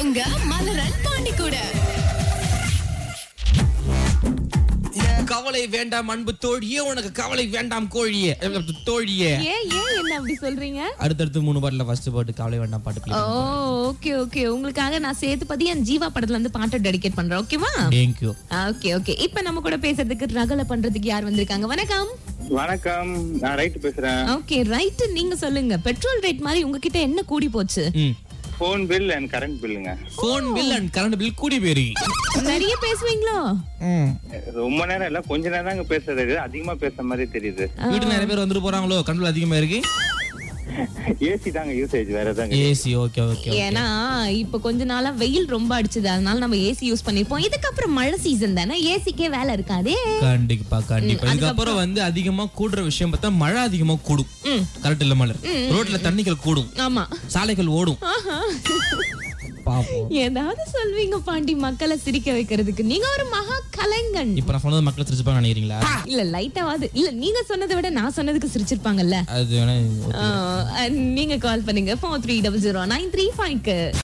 உங்க மலரல் பாண்டி கூட கவலை வேண்டாம் அன்பு தோழியே உனக்கு கவலை வேண்டாம் கோழியே அஹ், தோழியே ஏன் ஏன் என்ன அப்படி சொல்றீங்க அடுத்தடுத்து மூணு பாட்டுல ஃபர்ஸ்ட் பாட்டு கவலை வேண்டாம் பாட்டு ஓ ஓகே ஓகே உங்களுக்காக நான் சேர்த்து பத்தி என் ஜீவா படத்துல இருந்து பாட்டை டெடிகேட் பண்றேன் ஓகேவா தேங்க்யூ ஓகே ஓகே இப்ப நம்ம கூட பேசுறதுக்கு ரகல பண்றதுக்கு யார் வந்திருக்காங்க வணக்கம் வணக்கம் நான் ரைட் பேசுறேன் ஓகே ரைட் நீங்க சொல்லுங்க பெட்ரோல் ரேட் மாதிரி உங்ககிட்ட என்ன கூடி போச்சு ம் போன் பில் அண்ட் கரண்ட் பில்லுங்க phone bill and current bill கூடி போயிரு நிறைய பேசுவீங்களோ ரொம்ப நேரம் இல்ல கொஞ்ச நேரம் தாங்க பேசுறது அதிகமா பேசுற மாதிரி தெரியுது வீட்டு நிறைய பேர் வந்துட்டு போறாங்களோ கரண்ட் பில் அதிகமா இருக்கு ஏசி தாங்க யூசேஜ் வேற தாங்க ஏசி ஓகே ஓகே ஏன்னா இப்ப கொஞ்ச நாளா வெயில் ரொம்ப அடிச்சது அதனால நம்ம ஏசி யூஸ் பண்ணிருப்போம் இதுக்கப்புறம் மழை சீசன் தானே ஏசிக்கே வேலை இருக்காதே கண்டிப்பா கண்டிப்பா இதுக்கப்புறம் வந்து அதிகமா கூடுற விஷயம் பார்த்தா மழை அதிகமா கூடும் கரெக்ட் இல்ல மலர் ரோட்ல தண்ணிகள் கூடும் ஆமா சாலைகள் ஓடும் பாப்போம் ஏதாவது சொல்வீங்க பாண்டி மக்களை சிரிக்க வைக்கிறதுக்கு நீங்க ஒரு மகா கலைஞன் இப்ப நான் சொன்னது மக்கள் சிரிச்சுப்பாங்க நினைக்கிறீங்களா இல்ல லைட்டாவது இல்ல நீங்க சொன்னதை விட நான் சொன்னதுக்கு சிரிச்சிருப்பாங்கல்ல அது வேணா ஆஹ் நீங்க கால் பண்ணுங்க four three double zero nine three ஃபைவ்க்கு